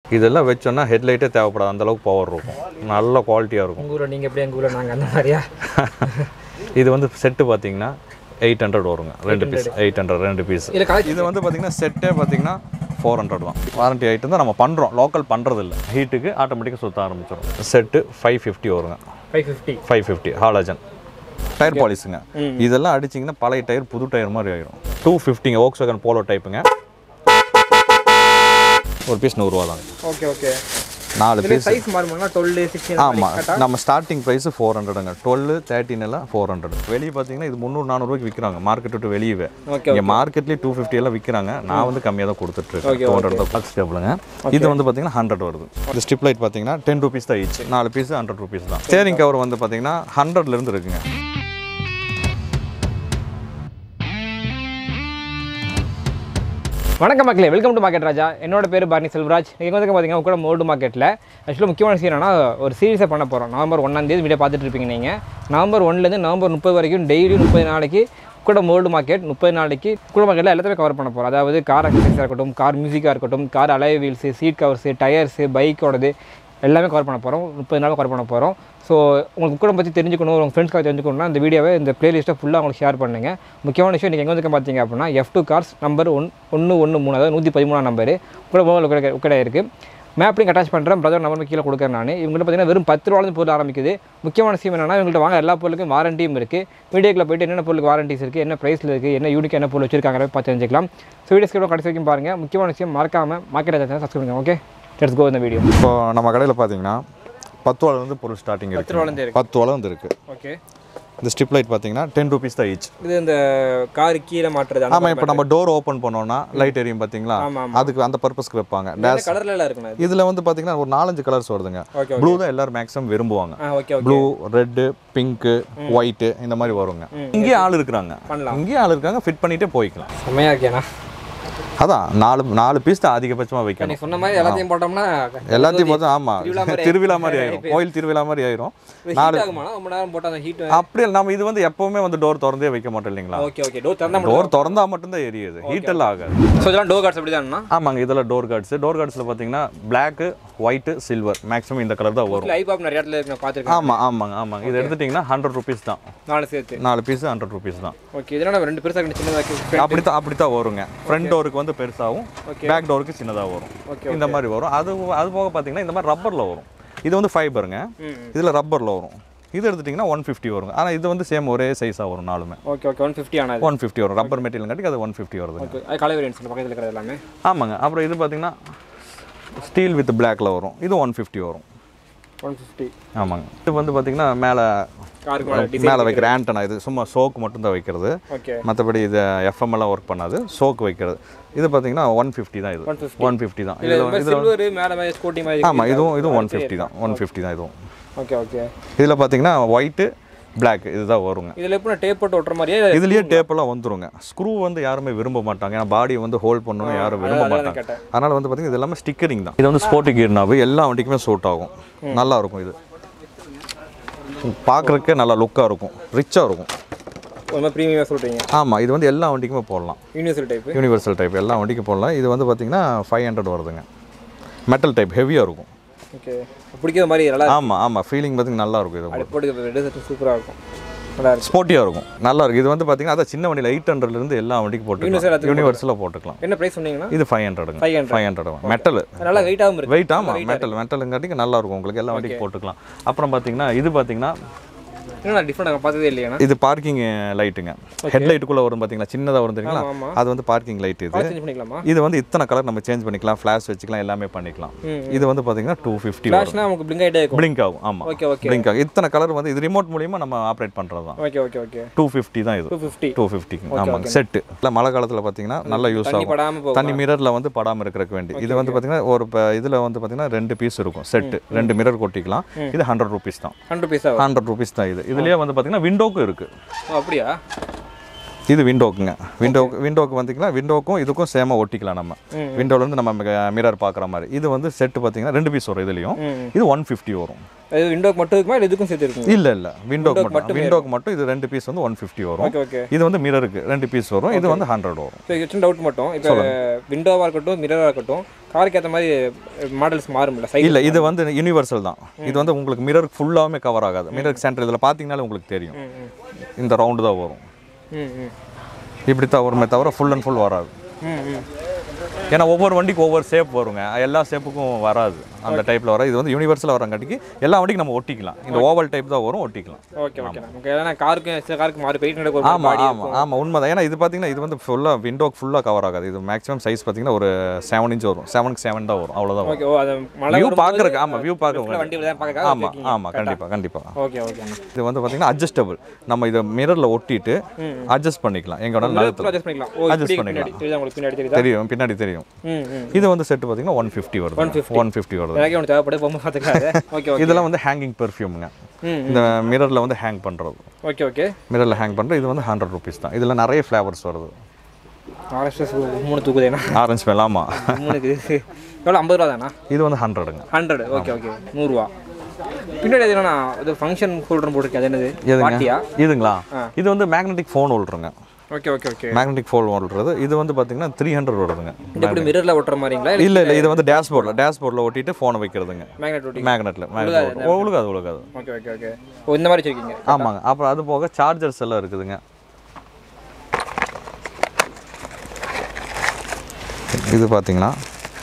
இதெல்லாம் வச்சோன்னா ஹெட்லைட்டே தேவைப்படாது அந்த அளவுக்கு பவர் இருக்கும் நல்ல குவாலிட்டியாக இருக்கும் உங்கள் ஊரில் நீங்கள் எப்படி எங்கள் ஊரில் நாங்கள் அந்த மாதிரியா இது வந்து செட்டு பார்த்தீங்கன்னா எயிட் ஹண்ட்ரட் வருங்க ரெண்டு பீஸ் எயிட் ஹண்ட்ரட் ரெண்டு பீஸ் இல்லை கலெக்ட் இது வந்து பார்த்தீங்கன்னா செட்டே பார்த்தீங்கன்னா ஃபோர் ஹண்ட்ரட் தான் வாரண்டி ஐட்டம் தான் நம்ம பண்ணுறோம் லோக்கல் பண்ணுறது இல்லை ஹீட்டுக்கு ஆட்டோமேட்டிக்காக சுற்ற ஆரம்பிச்சிடும் செட்டு ஃபைவ் ஃபிஃப்டி வருங்க five fifty five fifty halogen tyre பாலிஸுங்க இதெல்லாம் அடிச்சிங்கன்னா பழைய டயர் புது டயர் மாதிரி ஆயிரும் டூ ஃபிஃப்டிங்க ஓக்ஸ் வேகன் போலோ டைப்புங்க ஒரு பீஸ் நூறுரூவா தாங்க ஓகே ஓகே நாலு இதில் பீஸ் சைஸ் மாறுமாங்களா டுவெல் சிக்ஸ்டீன் ஆமாம் நம்ம ஸ்டார்டிங் ப்ரைஸ் ஃபோர் ஹண்ட்ரடுங்க டுவெல் தேர்ட்டின் எல்லாம் ஃபோர் ஹண்ட்ரட் வெளியே பார்த்தீங்கன்னா இது முந்நூறு நானூறுவாய்க்கு விற்கிறாங்க மார்க்கெட் விட்டு வெளியே ஓகே இங்கே மார்க்கெட்லேயே டூ ஃபிஃப்டி எல்லாம் விற்கிறாங்க நான் வந்து கம்மியாக தான் கொடுத்துட்ருக்கேன் டூ ஹண்ட்ரட் தான் பாக்ஸ் டேபிளுங்க இது வந்து பார்த்தீங்கன்னா ஹண்ட்ரட் வருது இந்த ஸ்டிப் லைட் பார்த்தீங்கன்னா டென் ருபீஸ் தான் ஈச் நாலு பீஸ் ஹண்ட்ரட் ருபீஸ் தான் ஸ்டேரிங் கவர் வந்து பார்த்தீங்கன்னா ஹண்ட்ரட்லேருந்து இருக்குங்க வணக்கம் மக்களே வெல்கம் டு மார்க்கெட் ராஜா என்னோட பேர் பரணி செல்வராஜ் நீங்கள் வந்து பார்த்தீங்கன்னா கூட மோல்டு மார்க்கெட்டில் ஆக்சுவலாக முக்கியமான விஷயம் என்னன்னா ஒரு சீரிஸை பண்ண போகிறோம் நவம்பர் ஒன்றாந்தேதி வீடியோ பார்த்துட்டு இருப்பீங்க நீங்கள் நவம்பர் ஒன்லேருந்து நவம்பர் முப்பது வரைக்கும் டெய்லி முப்பது நாளைக்கு கூட மோல்டு மார்க்கெட் முப்பது நாளைக்கு கூட மார்க்கெட்டில் எல்லாத்தையுமே கவர் பண்ண போகிறோம் அதாவது கார் அக்சசரிஸாக இருக்கட்டும் கார் மியூசிக்காக இருக்கட்டும் car alloy wheels seat covers tyres பைக்கோடது எல்லாமே கவர் பண்ண போகிறோம் முப்பது நாள் கவர் பண்ண போகிறோம் ஸோ உங்களுக்கு கூட பற்றி தெரிஞ்சுக்கணும் உங்கள் ஃப்ரெண்ட்ஸ்க்காக தெரிஞ்சுக்கணும்னா இந்த வீடியோவை இந்த பிளேலிஸ்ட்டை ஃபுல்லாக உங்களுக்கு ஷேர் பண்ணுங்கள் முக்கியமான விஷயம் நீங்கள் எங்கே வந்து பார்த்தீங்க அப்படின்னா F two cars number one ஒன்று ஒன்று மூணு அதாவது நூற்றி பதிமூணாம் நம்பர் கூட மொபைல் உக்கடை உக்கடை இருக்குது மேப்லையும் அட்டாச் பண்ணுறேன் பிரதர் நம்பர் கீழே கொடுக்குறேன் நான் இவங்கள்ட்ட பார்த்தீங்கன்னா வெறும் பத்து ரூபாலேருந்து பொருள் ஆரம்பிக்குது முக்கியமான விஷயம் என்னன்னா இவங்கள்ட்ட வாங்க எல்லா பொருளுக்கும் வாரண்டியும் இருக்குது வீடியோக்குள்ள போயிட்டு என்னென்ன பொருளுக்கு வாரண்டிஸ் இருக்குது என்ன ப்ரைஸில் இருக்குது என்ன யூனிக் என்ன பொருள் வச்சிருக்காங்க பார்த்து தெரிஞ்சுக்கலாம் ஸோ வீடியோ ஸ்கிரிப்ட் கடைசி வரைக்கும் பாருங்கள் முக்கியமான விஷயம் மறக்காமல் மார்க்கெட் சேனல் சப்ஸ்கிரைப் பண்ணுங்க ஓகே லெட்ஸ் கோ இந்த வீடியோ இப்போ நம்ம கடையில் பார்த்தீங்கன்னா பத்து ரூபாலேருந்து பொருள் ஸ்டார்டிங் பத்து ரூபாலேருந்து இருக்கு பத்து ரூபாலேருந்து இருக்குது ஓகே இந்த ஸ்டிப் லைட் பார்த்தீங்கன்னா டென் ருபீஸ் தான் ஈச் இது இந்த கார் கீழே மாட்டுறது ஆமாம் இப்போ நம்ம டோர் ஓப்பன் பண்ணோம்னா லைட் எரியும் பார்த்தீங்களா ஆமா, அதுக்கு அந்த பர்பஸ்க்கு வைப்பாங்க டேஷ் கலர்ல எல்லாம் இருக்குண்ணா இது இதில் வந்து பார்த்தீங்கன்னா ஒரு நாலஞ்சு கலர்ஸ் வருதுங்க ஓகே ப்ளூ தான் எல்லாரும் மேக்ஸிமம் விரும்புவாங்க ஆ okay okay blue red pink white இந்த மாதிரி வருங்க இங்கேயே ஆள் இருக்கிறாங்க பண்ணலாம். இங்கேயே ஆள் இருக்காங்க ஃபிட் பண்ணிட்டே போய்க்கலாம் செம்மையாக இருக்கேண்ணா அதான் நாலு நாலு பீஸ் தான் அதிகபட்சமாக வைக்கணும் நீ சொன்ன மாதிரி எல்லாத்தையும் போட்டோம்னா எல்லாத்தையும் பார்த்தா ஆமாம் திருவிழா மாதிரி திருவிழா மாதிரி ஆயிரும் கோயில் திருவிழா மாதிரி ஆயிரும் ஹீட் ஆகுமாண்ணா ரொம்ப நேரம் போட்டால் அந்த ஹீட் அப்படியே நம்ம இது வந்து எப்பவுமே வந்து டோர் திறந்தே வைக்க மாட்டோம் இல்லைங்களா ஓகே ஓகே டோர் திறந்தா மட்டும் டோர் திறந்தா மட்டும்தான் எரியுது ஹீட் எல்லாம் ஆகாது ஸோ இதெல்லாம் டோர் கார்ட்ஸ் அப்படி தானே ஆமாங்க இதெல்லாம் டோர் கார்ட்ஸ் டோர் கார்ட்ஸில் பார்த்தீங்கன்னா பிளாக்கு ஒயிட்டு சில்வர் மேக்ஸிமம் இந்த கலர் தான் வரும் லைவ் ஆப் நிறைய இடத்துல இருக்கு நான் பார்த்துருக்கேன் ஆமாம் ஆமாங்க ஆமாங்க இது எடுத்துட்டிங்கன்னா ஹண்ட்ரட் ருபீஸ் தான் நாலு சேர்த்து நாலு பீஸ் ஹண்ட்ரட் ருபீஸ் தான் ஓகே இதெல்லாம் நம்ம ரெண்டு பெருசாக ரெண்டு சின்னதாக அப்படி தான் அப்படி தான் வருங்க ஃப்ரண்ட் டோருக்கு வந்து பெருசாகவும் பேக் டோருக்கு சின்னதாக வரும் ஓகே இந்த மாதிரி வரும் அது அது போக பார்த்தீங்கன்னா இந்த மாதிரி ரப்பரில் வரும் இது வந்து ஃபைபருங்க ம் இதில் ரப்பரில் வரும் இது எடுத்துட்டிங்கன்னா ஒன் ஃபிஃப்டி வருங்க ஆனால் இது வந்து சேம் ஒரே சைஸாக வரும் நாலுமே ஓகே ஓகே ஒன் ஃபிஃப்டி ஆனது ஒன் ஃபிஃப்டி வரும் ரப்பர் மெட்டீரியல் அது ஒன் ஃபிஃப்டி வருதுங்க ஓகே அது கலர் வேரியன்ஸ் பக்கத்தில் இருக்கிறது எல்லாமே ஆமாங்க அப்புறம் இது பார்த்தீங்கன்னா ஸ்டீல் வித் பிளாக்ல வரும் இது ஒன் ஃபிஃப்டி வரும் ஒன் ஃபிஃப்டி ஆமாங்க இது வந்து பார்த்தீங்கன்னா மேலே காருக்கு மேலே வைக்கிற ஆண்டனா இது சும்மா சோக்கு மட்டும்தான் வைக்கிறது ஓகே மற்றபடி இது எஃப்எம் எல்லாம் ஒர்க் பண்ணாது சோக்கு வைக்கிறது இது பார்த்தீங்கன்னா ஒன் ஃபிஃப்டி தான் இது 150. ஒன் ஃபிஃப்டி தான் இல்லை இதில் சில்வர் மேலே மேலே ஸ்கூட்டி மாதிரி ஆமாம் இதுவும் இதுவும் ஒன் ஃபிஃப்டி தான் ஒன் ஃபிஃப்டி தான் இதுவும் ஓகே ஓகே இதில் பார்த்தீங்கன்னா ஒயிட்டு பிளாக் இதுதான் வருங்க இதில் எப்படி டேப் போட்டு ஒட்டுற மாதிரியே இதுலயே டேப்பெல்லாம் வந்துருங்க ஸ்க்ரூ வந்து யாருமே விரும்ப மாட்டாங்க ஏன்னா பாடியை வந்து ஹோல்ட் பண்ணணும் யாரும் விரும்ப அதான் மாட்டாங்க கேட்டேன் அதனால வந்து பார்த்தீங்கன்னா இது எல்லாமே ஸ்டிக்கரிங் தான் இது வந்து ஸ்போர்ட்டி கீர்னாவு எல்லா வண்டிக்குமே சூட் ஆகும் நல்லா இருக்கும் இது பார்க்குறதுக்கே நல்லா லுக்காக இருக்கும் ரிச்சாக இருக்கும் ஒரு மாதிரி ப்ரீமியமாக சொல்கிறீங்க ஆமாம் இது வந்து எல்லா வண்டிக்குமே போடலாம் யூனிவர்சல் டைப்பு யூனிவர்சல் டைப் எல்லா வண்டிக்கும் போடலாம் இது வந்து பார்த்தீங்கன்னா ஃபைவ் ஹண்ட்ரட் வருதுங்க மெட்டல் டைப் ஹெவியாக இருக்கும் ஓகே பிடிக்கிற மாதிரி நல்லா ஆமாம் ஆமாம் ஃபீலிங் பார்த்தீங்கன்னா நல்லா இருக்கும் இது அப்படி போட்டு ரெண்டு செட்டு சூப்பராக இருக்கும் நல்லா இருக்கும் ஸ்போர்ட்டியாக இருக்கும் நல்லா இருக்கும் இது வந்து பார்த்தீங்கன்னா அதான் சின்ன வண்டியில் எயிட் ஹண்ட்ரட்லேருந்து எல்லா வண்டிக்கும் Universal போட்டுக்கலாம் எல்லாத்துக்கும் யூனிவர்ஸில் போட்டுக்கலாம் என்ன ப்ரைஸ் சொன்னீங்கன்னா இது ஃபைவ் ஹண்ட்ரடுங்க 500. ஃபைவ் ஹண்ட்ரட் மெட்டல் நல்லா வெயிட்டாகவும் இருக்கு வெயிட் ஆமாம் மெட்டல் மெட்டலுங்காட்டிக்கு நல்லா இருக்கும் உங்களுக்கு எல்லா வண்டிக்கும் போட்டுக்கலாம் அப்புறம் பார்த்தீங்கன்னா இது பார்த்தீங்கன்னா என்ன டிஃப்ரெண்ட் பார்த்ததே இல்லையாண்ணா இது பார்க்கிங் லைட்டுங்க ஹெட்லைட்டுக்குள்ளே வரும் பார்த்தீங்களா சின்னதாக வரும் தெரியுங்களா ஆமா, ஆமா. அது வந்து பார்க்கிங் லைட் இது சேஞ்ச் பண்ணிக்கலாமா இது வந்து இத்தனை கலர் நம்ம சேஞ்ச் பண்ணிக்கலாம் ஃப்ளாஷ் வச்சுக்கலாம் எல்லாமே பண்ணிக்கலாம் ம், இது வந்து பார்த்தீங்கன்னா டூ ஃபிஃப்டி வரும் ஃப்ளாஷ்னா நமக்கு பிளிங்க் ஆகிட்டே இருக்கும் பிளிங்க் ஆகும் ஆமாம் ஓகே ஓகே பிளிங்க் ஆகும் இத்தனை கலர் வந்து இது ரிமோட் மூலியமா நம்ம ஆப்ரேட் பண்ணுறது தான் okay okay okay two fifty தான் இது டூ ஃபிஃப்டி டூ ஃபிஃப்டி ஆமாங்க செட்டு இல்லை மழை காலத்தில் பார்த்தீங்கன்னா நல்லா யூஸ் தண்ணி ஆகும் படாமல் போகும் தண்ணி மிரரில் வந்து படாமல் இருக்கிறதுக்கு வேண்டி இது வந்து பார்த்தீங்கன்னா ஒரு இதில் வந்து பார்த்தீங்கன்னா ரெண்டு பீஸ் இருக்கும் செட்டு ரெண்டு மிரர் கொட்டிக்கலாம் இது ஹண்ட்ரட் ருபீஸ் தான் ஹண்ட்ரட் பீஸ் ஆகும் ஹண்ட்ரட் ருபீஸ் தான் இது இதுலேயே வந்து பார்த்தீங்கன்னா விண்டோக்கும் இருக்குது ஓ, அப்படியா இது விண்டோக்குங்க விண்டோ விண்டோக்கு பார்த்தீங்கன்னா விண்டோக்கும் இதுக்கும் சேமாக ஒட்டிக்கலாம் நம்ம விண்டோலேருந்து நம்ம மிரர் பார்க்குற மாதிரி இது வந்து செட்டு பார்த்தீங்கன்னா ரெண்டு பீஸ் வரும் இதுலேயும் இது ஒன் ஃபிஃப்டி வரும் அது விண்டோக்கு மட்டும் இருக்குமா இல்லை இதுக்கும் சேர்த்து இருக்குங்க இல்லை இல்லை விண்டோக்கு மட்டும் விண்டோக்கு மட்டும் இது ரெண்டு பீஸ் வந்து ஒன் ஃபிஃப்டி வரும் ஓகே ஓகே இது வந்து மிரருக்கு ரெண்டு பீஸ் வரும் இது வந்து ஹண்ட்ரட் வரும் ஸோ சின்ன டவுட் மட்டும் இப்போ விண்டோவாக இருக்கட்டும் மிரராக இருக்கட்டும் காருக்கு ஏற்ற மாதிரி மாடல்ஸ் மாறும்ல சைஸ் இல்லை இது வந்து யூனிவர்சல் தான் இது வந்து உங்களுக்கு மிரருக்கு ஃபுல்லாகவே கவர் ஆகாது மிரருக்கு சென்டர் இதில் பார்த்தீங்கனாலே உங்களுக்கு தெரியும் இந்த ரவுண்டு தான் வரும் ம் ம் இப்படி தான் வருமே தவிர ஃபுல் அண்ட் ஃபுல் வராது ம் ம் ஏன்னா ஒவ்வொரு வண்டிக்கு ஒவ்வொரு ஷேப் வருங்க எல்லா ஷேப்புக்கும் வராது அந்த டைப்பில் வர இது வந்து யூனிவர்சலாக வரங்காட்டிக்கு எல்லா வண்டிக்கும் நம்ம ஒட்டிக்கலாம் இந்த ஓவல் டைப் தான் வரும் ஒட்டிக்கலாம் ஓகே ஓகே நமக்கு ஏன்னா காருக்கு சில காருக்கு மாறி பெயிண்ட் நடக்கும் ஆமாம் ஆமாம் ஆமாம் உண்மைதான் ஏன்னா இது பார்த்தீங்கன்னா இது வந்து ஃபுல்லாக விண்டோக்கு ஃபுல்லாக கவர் ஆகாது இது மேக்ஸிமம் சைஸ் பார்த்தீங்கன்னா ஒரு செவன் இன்ச் வரும் செவனுக்கு செவன் தான் வரும் அவ்வளோதான் வரும் ஓகே ஓ அது மழை வியூ வரும்போது பார்க்குறக்கு ஆமாம் வியூ பார்க்க வண்டி தான் பார்க்க ஆமாம் ஆமாம் கண்டிப்பாக கண்டிப்பாக ஓகே ஓகே இது வந்து பார்த்தீங்கன்னா அட்ஜஸ்டபிள் நம்ம இதை மிரரில் ஒட்டிட்டு அட்ஜஸ்ட் பண்ணிக்கலாம் எங்க வேணாலும் நகர்த்தலாம் அட்ஜஸ்ட் பண்ணிக்கலாம் ஓ Adjust இப்படி பண்ணிக்கலாம். பின்னாடி தெரியுதா உங்களுக்கு பின்னாடி தெரியுதா தெரியும் பின்னாடி தெரியும் ம் ம் இது வந்து செட்டு பார்த்தீங்கன்னா ஒன் ஃபிஃப்டி வருது ஒன் ஃபிஃப்டி வருது எனக்கே ஒன்று தேவைப்படுது பொம்மை பார்த்துக்காது ஓகே ஓகே இதெல்லாம் வந்து ஹேங்கிங் பெர்ஃப்யூமுங்க ம் இந்த மிரரில் வந்து ஹேங் பண்ணுறது ஓகே ஓகே மிரரில் ஹேங் பண்ணுறது இது வந்து ஹண்ட்ரட் ருபீஸ் தான் இதில் நிறைய ஃப்ளேவர்ஸ் வருது ஆர்எஸ்எஸ் மூணு தூக்குதேண்ணா ஆரஞ்சு மேல் ஆமாம் மூணுக்கு எவ்வளோ ஐம்பது ரூபா தானா இது வந்து ஹண்ட்ரடுங்க ஹண்ட்ரட் ஓகே ஓகே நூறுரூவா பின்னாடி அது என்னன்னா இது ஃபங்க்ஷன் ஹோல்டர் போட்டிருக்கு அது என்னது பாட்டியா இதுங்களா இது வந்து மேக்னெட்டிக் ஃபோன் ஹோல்டருங்க okay okay okay magnetic phone ஹோல்டருது இது வந்து பார்த்தீங்கன்னா த்ரீ ஹண்ட்ரட் வருதுங்க இது எப்படி மிரரில் ஒட்டுற மாதிரிங்களா இல்லை இல்லை இல்லை இது வந்து டேஷ்போர்டில் டேஷ்போர்டில் ஒட்டிட்டு ஃபோனை வைக்கிறதுங்க மேக்னெட் ஒட்டி மேக்னெட்டில் மேக்னெட் உழுகாது உழுகாது ஓகே ஓகே ஓகே ஓ இந்த மாதிரி வச்சுருக்கீங்க ஆமாங்க அப்புறம் அது போக சார்ஜர்ஸ் எல்லாம் இருக்குதுங்க இது பார்த்தீங்கன்னா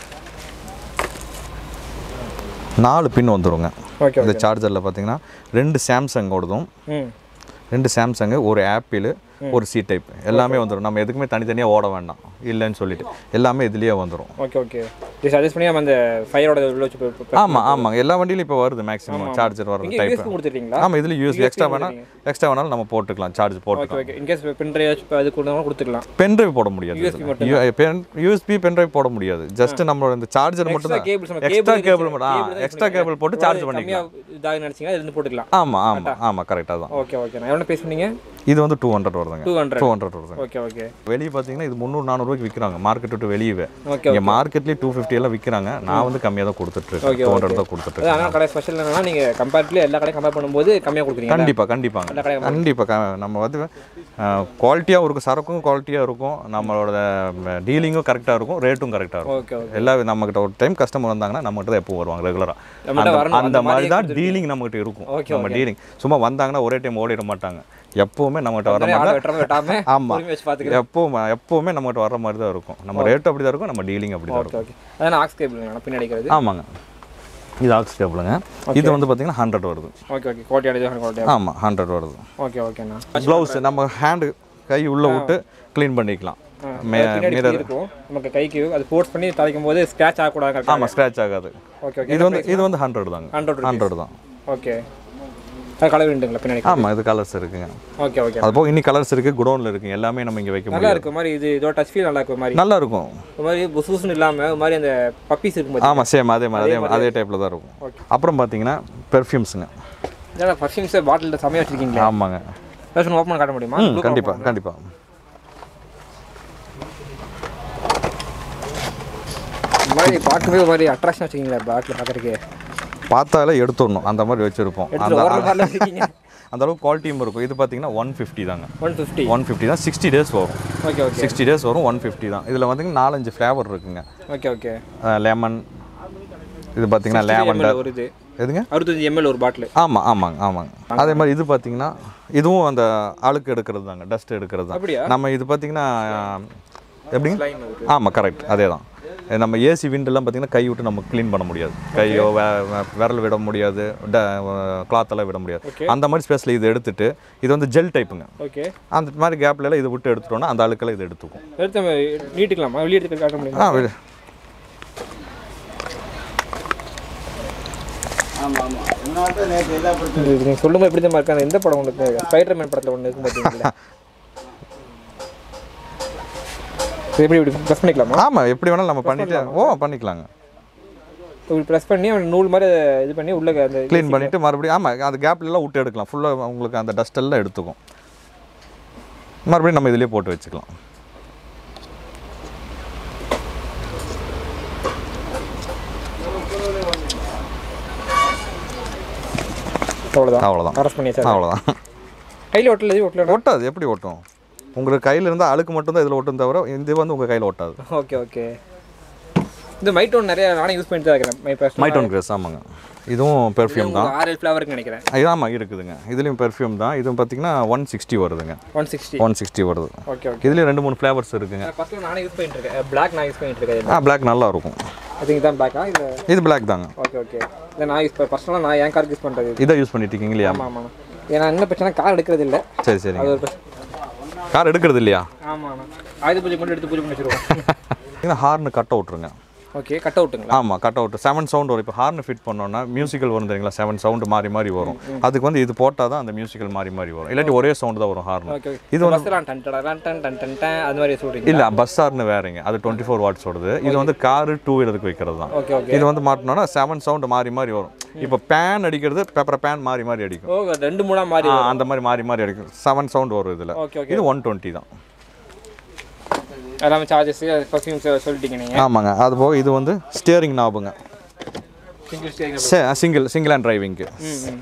நாலு பின் வந்துருங்க ஓகே இந்த சார்ஜரில் பார்த்தீங்கன்னா ரெண்டு சாம்சங்கோடதும் ம் ரெண்டு சாம்சங்கு ஒரு ஆப்பிள் ஒரு சி டைப் எல்லாமே வந்துடும் நம்ம எதுக்குமே தனித்தனியாக ஓட வேண்டாம் இல்லைன்னு சொல்லிட்டு எல்லாமே இதுலேயே வந்துடும் ஓகே ஓகே இது சஜஸ்ட் பண்ணி நம்ம அந்த ஃபயரோட உள்ள வச்சு ப- ப- ஆமாம் ஆமாங்க எல்லா வண்டியிலும் இப்போ வருது மேக்ஸிமம் சார்ஜர் வர்றது இங்கே டைப் யூஎஸ்பி கொடுத்துருக்கீங்களா ஆமாம் இதில் யூஸ் எக்ஸ்ட்ரா வேணால் எக்ஸ்ட்ரா வேணாலும் நம்ம போட்டுக்கலாம் சார்ஜ் போட்டுக்கலாம் okay okay in case pen drive அது கொடுத்தா கொடுத்துக்கலாம் பென்ட்ரைவ் போட முடியாது பென் யூஎஸ்பி பென்ட்ரைவ் போட முடியாது ஜஸ்ட் நம்மளோட இந்த சார்ஜர் மட்டும் தான் கேபிள்ஸ் நம்ம எக்ஸ்ட்ரா கேபிள் கேபிள் மட்டும் எக்ஸ்ட்ரா கேபிள் போட்டு சார்ஜ் பண்ணிக்கலாம் கம்மியாக இதாக நினச்சிங்கன்னா இதுலேருந்து போட்டுக்கலாம் ஆமாம் ஆமாம் ஆமாம் கரெக்டாக தான் ஓகே ஓகே நான் எவ்வளோ பேசுனீங்க இது வந்து டூ ஹண்ட்ரட் வருதுங்க டூ ஹண்ட்ரட் டூ ஹண்ட்ரட் வருதுங்க ஓகே ஓகே வெளியே பார்த்தீங்கன்னா இது முந்நூறு நானூறுவாய்க்கு விற்கிறாங்க மார்க்கெட் விட்டு வெளியே ஓகே இங்கே மார்க்கெட்லேயே டூ ஃபிஃப்டி எல்லாம் விற்கிறாங்க நான் வந்து கம்மியாக தான் கொடுத்துட்ருக்கேன் டூ ஹண்ட்ரட் தான் கொடுத்துட்ருக்கேன் ஆனால் கடை ஸ்பெஷல் என்னன்னா நீங்கள் கம்பேரிட்டிவ்லி எல்லா கடையும் கம்பேர் பண்ணும்போது கம்மியாக கொடுக்குறீங்க கண்டிப்பாக கண்டிப்பாங்க கண்டிப்பாக நம்ம வந்து குவாலிட்டியாகவும் இருக்கும் சரக்கும் குவாலிட்டியாக இருக்கும் நம்மளோட டீலிங்கும் கரெக்டாக இருக்கும் ரேட்டும் கரெக்டாக இருக்கும் ஓகே ஓகே எல்லா நம்மகிட்ட ஒரு டைம் கஸ்டமர் வந்தாங்கன்னா நம்மகிட்ட தான் எப்போ வருவாங்க ரெகுலராக நம்மகிட்ட வரணும், அந்த மாதிரி தான் டீலிங் நம்மகிட்ட இருக்கும் நம்ம டீலிங் சும்மா வந்தாங்கன்னா ஒரே டைம் ஓடிட மாட்டாங்க எப்பவுமே நம்மகிட்ட வர மாதிரி ஆள் வெட்டுறவங்க வெட்டாமல் ஆமாம் பொறுமையாக வச்சு பார்த்துக்கிறேன் எப்பவும் எப்பவுமே நம்மகிட்ட வர மாதிரி தான் இருக்கும் நம்ம ரேட் அப்படி தான் இருக்கும் நம்ம டீலிங் அப்படி தான் இருக்கும் ஓகே ஓகே அதான் ஆக்ஸ் கேபிள் பின்னாடி இருக்கிறது ஆமாங்க இது ஆக்ஸ் டேபிளுங்க இது வந்து பார்த்தீங்கன்னா ஹண்ட்ரட் வருது ஓகே ஓகே குவாலிட்டியான குவாலிட்டியாக ஆமாம் ஹண்ட்ரட் வருது ஓகே ஓகேண்ணா க்ளவுஸ் நம்ம ஹேண்டு கை உள்ளே விட்டு க்ளீன் பண்ணிக்கலாம் மே பின்னாடி இப்படி இருக்கும் நமக்கு கைக்கு அது ஃபோர்ஸ் பண்ணி தலைக்கும் போது ஸ்க்ராச் ஆகக்கூடாது கரெக்டாக ஆமாம் ஸ்க்ராட்ச் ஆகாது ஓகே ஓகே இது வந்து இது வந்து ஹண்ட்ரட் தாங்க ஹண்ட்ரட் ஹண்ட்ரட் தான் ஓகே அது கலர் உண்டுங்களா பின்னாடி ஆமாம் இது கலர்ஸ் இருக்குங்க ஓகே ஓகே அது போக இன்னி கலர்ஸ் இருக்குது குடோனில் இருக்குங்க எல்லாமே நம்ம இங்கே வைக்க நல்லா முடியும் இருக்கு மாதிரி இது இதோட டச் ஃபீல் நல்லா இருக்கு ஒரு மாதிரி நல்லா இருக்கும் ஒரு மாதிரி புசுசுன்னு இல்லாமல் ஒரு மாதிரி அந்த பப்பீஸ் இருக்கும் பாத்தீங்களா? ஆமாம் சேம் அதே மாதிரி அதே அதே டைப்பில் தான் இருக்கும் அப்புறம் பார்த்தீங்கன்னா பெர்ஃப்யூம்ஸுங்க இதெல்லாம் பர்ஃப்யூம்ஸ் பாட்டிலில் செமையாக வச்சிருக்கீங்களா ஆமாங்க ஏதாச்சும் ஓப்பன் காட்ட முடியுமா ம் கண்டிப்பாக கண்டிப்பாக இந்த மாதிரி பார்க்கவே ஒரு மாதிரி அட்ராக்ஷன் வச்சிருக்கீங்களா பாட்டில் பார்க்கறதுக்கு பார்த்தாலே எடுத்துடணும் அந்த மாதிரி வச்சுருப்போம் அந்த எடுத்து ஓரம் பாட்டில் வச்சிருக்கீங்க அந்த அளவுக்கு குவாலிட்டியும் இருக்கும் இது பார்த்தீங்கன்னா ஒன் ஃபிஃப்டி தாங்க ஒன் ஃபிஃப்டி ஒன் ஃபிஃப்டி தான் சிக்ஸ்டி டேஸ் வரும் ஓகே ஓகே சிக்ஸ்டி டேஸ் வரும் ஒன் ஃபிஃப்டி தான் இதில் பார்த்தீங்கன்னா நாலஞ்சு ஃப்ளேவர் இருக்குங்க ஓகே ஓகே லெமன் இது பார்த்தீங்கன்னா லேவண்டர் ஒரு இது எதுங்க அறுபத்தஞ்சு எம்எல் ஒரு பாட்டில் ஆமாம் ஆமாங்க ஆமாங்க அதே மாதிரி இது பார்த்தீங்கன்னா இதுவும் அந்த அழுக்கு எடுக்கிறது தாங்க டஸ்ட் எடுக்கிறது தான் அப்படியா நம்ம இது பார்த்தீங்கன்னா எப்படிங்க ஆமாம் கரெக்ட் அதே தான் நம்ம ஏசி விண்டெல்லாம் பார்த்தீங்கன்னா கை விட்டு நம்ம க்ளீன் பண்ண முடியாது கையோ வே- வே- விரல் விட முடியாது கிளாத் எல்லாம் விட முடியாது அந்த மாதிரி ஸ்பேஸில் இது எடுத்துட்டு இது வந்து ஜெல் டைப்புங்க ஓகே அந்த மாதிரி கேப்ல எல்லாம் இது விட்டு எடுத்துட்டோம்னா அந்த அழுக்கெல்லாம் இது எடுத்துக்கும் எடுத்து நம்ம நீட்டுக்கலாமா வெளியே எடுத்து காட்ட முடியுமா ஆ விடு. நீங்கள் சொல்லும்போது எப்படி தான் இருக்கு அந்த எந்த படம் ஒன்று ஸ்பைடர் மேன் படத்தில் ஒன்று இருக்கும் பார்த்தீங்களா இது எப்படி இப்படி ப்ரெஸ் பண்ணிக்கலாமா ஆமாம் எப்படி வேணாலும் நம்ம பண்ணிட்டு ஓ பண்ணிக்கலாங்க இப்படி ப்ரெஸ் பண்ணி அவன் நூல் மாதிரி அதை இது பண்ணி உள்ள அந்த க்ளீன் பண்ணிட்டு மறுபடியும் ஆமாம் அந்த கேப்ல எல்லாம் விட்டு எடுக்கலாம் ஃபுல்லாக உங்களுக்கு அந்த டஸ்ட் எல்லாம் எடுத்துக்கும் மறுபடியும் நம்ம இதுலேயே போட்டு வச்சுக்கலாம் அவ்வளோதான் அவ்வளோதான் அரெஸ்ட் பண்ணி சார் அவ்வளோதான் கையில் ஒட்டல இது ஒட்டல ஒட்டாது எப்படி ஒட்டும் உங்களுக்கு கையில் இருந்தால் அழுக்கு மட்டும்தான் இதில் ஒட்டும் தவிர இது வந்து உங்கள் கையில் ஒட்டாது ஓகே ஓகே இந்த மைட்டோன் நிறைய நானே யூஸ் பண்ணிட்டு தான் இருக்கிறேன் மை பர்சனல் மைட்டோன் கிரேஸ் ஆமாங்க இதுவும் பெர்ஃப்யூம் தான் ஆறு ஃப்ளவருக்கு நினைக்கிறேன் இது ஆமாம் இருக்குதுங்க இதுலேயும் பெர்ஃப்யூம் தான் இதுவும் பார்த்தீங்கன்னா ஒன் சிக்ஸ்டி வருதுங்க ஒன் சிக்ஸ்டி ஒன் சிக்ஸ்டி வருது ஓகே ஓகே இதுலேயும் ரெண்டு மூணு ஃப்ளேவர்ஸ் இருக்குங்க ஃபஸ்ட்டு நானே யூஸ் பண்ணிட்டு இருக்கேன் பிளாக் நான் யூஸ் பண்ணிட்டு இருக்கேன் ஆ பிளாக் நல்லா இருக்கும் ஐ திங்க் தான் பிளாக்கா இல்லை இது பிளாக் தாங்க ஓகே ஓகே இல்லை நான் யூஸ் பர்சனலாக நான் என் காருக்கு யூஸ் பண்ணுறது இதை யூஸ் பண்ணிட்டு இருக்கீங்க இல்லையா ஆமாம் ஆமாம் ஏன்னா என்ன பிரச்சனை கார் எடுக்கிறது இல்லை சரி சரிங்க அது ஒரு பிரச்சனை கார் எடுக்கிறது இல்லையா ஆமாம் ஆயுத பூஜை மட்டும் எடுத்து பூஜை பண்ணி வச்சுருவோம் ஹார்னு கட் அவுட்ருங்க ஓகே கட் அவுட்டுங்களா ஆமாம் கட் அவுட் செவன் சவுண்ட் வரும் இப்போ ஹார்ன் ஃபிட் பண்ணோம்னா மியூசிக்கல் வரும் தெரியுங்களா செவன் சவுண்ட் மாறி மாறி வரும் அதுக்கு வந்து இது போட்டால் தான் அந்த மியூசிக்கல் மாறி மாறி வரும் இல்லாட்டி ஒரே சவுண்ட் தான் வரும் ஹார்ன் ஓகே ஓகே இது இது பஸ்ஸெல்லாம் டன் டன் டன் டன் டன் டன் அது மாதிரி சொல்கிறீங்க இல்லை பஸ் ஹார்னு வேறங்க அது டுவெண்ட்டி ஃபோர் வாட்ஸ் ஓடுது இது வந்து காரு டூ வீலருக்கு வைக்கிறது தான் ஓகே ஓகே இது வந்து மாட்டினோன்னா செவன் சவுண்ட் மாறி மாறி வரும் இப்போ பேன் அடிக்கிறது பேப்பர் பேன் மாறி மாறி அடிக்கும் ஓ ரெண்டு மூணாக மாறி ஆ, அந்த மாதிரி மாறி மாறி அடிக்கும் செவன் சவுண்ட் வரும் இதில் ஓகே ஓகே இது ஒன் டுவெண்ட்டி தான் எல்லாமே சார்ஜஸ் பர்ஃப்யூம் சொல்லிட்டீங்க நீங்கள் ஆமாங்க அது போக இது வந்து ஸ்டியரிங் நாபுங்க single steering single single hand டிரைவிங்க்கு ம் ம்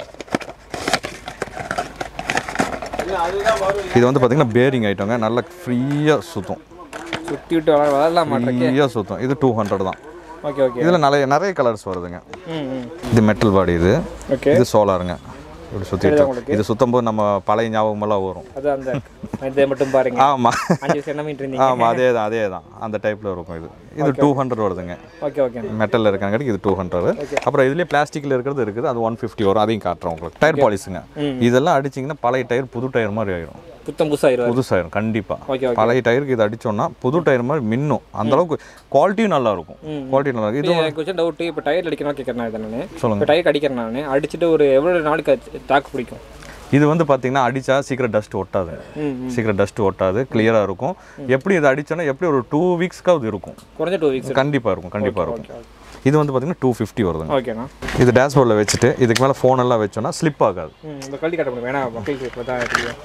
இது வந்து பார்த்தீங்கன்னா பேரிங் ஐட்டங்க நல்லா ஃப்ரீயாக சுற்றும் சுற்றி விட்டு வளர வளரலாம் மாட்டேன் ஃப்ரீயாக சுற்றும் இது டூ ஹண்ட்ரட் தான் ஓகே ஓகே இதில் நிறைய நிறைய கலர்ஸ் வருதுங்க ம் ம் இது மெட்டல் பாடி இது ஓகே இது சோலாருங்க இப்படி சுற்றிட்டு இது சுத்தம் போது நம்ம பழைய ஞாபகமெல்லாம் வரும் அது அந்த இதை மட்டும் பாருங்க ஆமாம் அஞ்சு வருஷம் என்ன பண்ணிட்டு இருந்தீங்க ஆமாம் அதே தான் அதே தான் அந்த டைப்பில் இருக்கும் இது இது டூ ஹண்ட்ரட் வருதுங்க ஓகே ஓகே மெட்டலில் இருக்காங்காட்டி இது டூ ஹண்ட்ரட் அப்புறம் இதுலேயே பிளாஸ்டிக்கில் இருக்கிறது இருக்குது அது ஒன் ஃபிஃப்டி வரும் அதையும் காட்டுறோம் உங்களுக்கு டயர் பாலிஸுங்க இதெல்லாம் அடிச்சிங்கன்னா பழைய டயர் புது டயர் மாதிரி ஆயிடும் புத்தம் புதுசாக புதுசாயிரும் கண்டிப்பாக ஓகே ஓகே பழைய டயருக்கு இது அடிச்சோம்னா புது டயர் மாதிரி மின்னும் அந்த அளவுக்கு குவாலிட்டியும் நல்லா இருக்கும் குவாலிட்டி நல்லா இருக்கும் இது எனக்கு கொஞ்சம் டவுட்டு இப்போ டயர் அடிக்கணும் கேட்குறேன் இதை நான் சொல்லுங்க. இப்போ டயர் அடிக்கிறேன் நான் அடிச்சுட்டு ஒரு எவ்வளோ நாளைக்கு தாக்கு பிடிக்கும் இது வந்து பார்த்தீங்கன்னா அடிச்சா சீக்கிரம் டஸ்ட் ஒட்டாது ம் ம் சீக்கிரம் டஸ்ட் ஒட்டாது கிளியராக இருக்கும் எப்படி இது அடிச்சோன்னா எப்படி ஒரு டூ வீக்ஸ்க்காவது இருக்கும் குறைஞ்ச டூ வீக்ஸ் கண்டிப்பாக இருக்கும் கண்டிப்பாக இருக்கும் இது வந்து பார்த்தீங்கன்னா டூ ஃபிஃப்டி வருதுங்க ஓகேண்ணா இது டேஷ்போர்டில் வச்சுட்டு இதுக்கு மேலே ஃபோன் எல்லாம் வச்சோன்னா ஸ்லிப் ஆகாது ம் இந்த கல்வி காட்ட முடியும் வேணா மக்களுக்கு இப்போ தான் தெரியும்